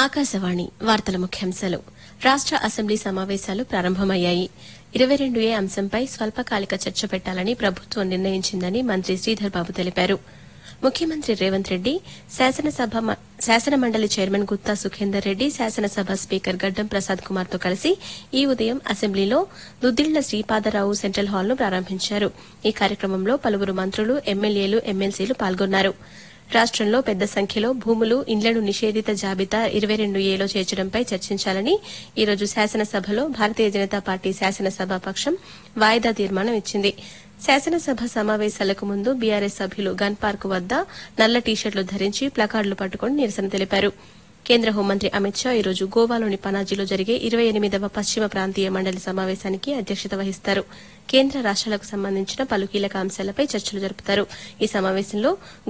ఆకాశవాణి వార్తల ముఖ్యాంశాలు రాష్ట అసెంబ్లీ సమావేశాలు ప్రారంభమయ్యాయి ఇరవై రెండు ఏ అంశంపై స్వల్పకాలిక చర్చ పెట్టాలని ప్రభుత్వం నిర్ణయించిందని మంత్రి శ్రీధర్ బాబు తెలిపారు ముఖ్యమంత్రి రేవంత్ రెడ్డి శాసనసభ మ- శాసనమండలి చైర్మన్ గుత్తా సుఖేందర్ రెడ్డి శాసనసభ స్పీకర్ గడ్డం ప్రసాద్ కుమార్ తో కలిసి ఈ ఉదయం అసెంబ్లీలో దుద్దిళ్ల శ్రీపాదరావు సెంట్రల్ హాల్ను ప్రారంభించారు ఈ కార్యక్రమంలో పలువురు మంత్రులు ఎమ్మెల్యేలు ఎమ్మెల్సీలు పాల్గొన్నారు రాష్టంలో పెద్ద సంఖ్యలో భూములు ఇండ్లను నిషేధిత జాబితా ఇరవై రెండు ఏలో చేర్చడంపై చర్చించాలని ఈరోజు శాసనసభలో భారతీయ జనతా పార్టీ శాసనసభ పక్షం వాయిదా తీర్మానం ఇచ్చింది శాసనసభ సమావేశాలకు ముందు బీఆర్ఎస్ సభ్యులు గన్ పార్క్ వద్ద నల్ల టీషర్ట్లు ధరించి ప్లకార్డులు పట్టుకుని నిరసన తెలిపారు కేంద్ర హోంమంత్రి అమిత్ షా ఈరోజు గోవాలోని పనాజీలో జరిగే ఇరవై ఎనిమిదవ పశ్చిమ ప్రాంతీయ మండలి సమావేశానికి అధ్యక్షత వహిస్తారు కేంద్ర రాష్ట్రాలకు సంబంధించిన పలు కీలక అంశాలపై చర్చలు జరుపుతారు ఈ సమావేశంలో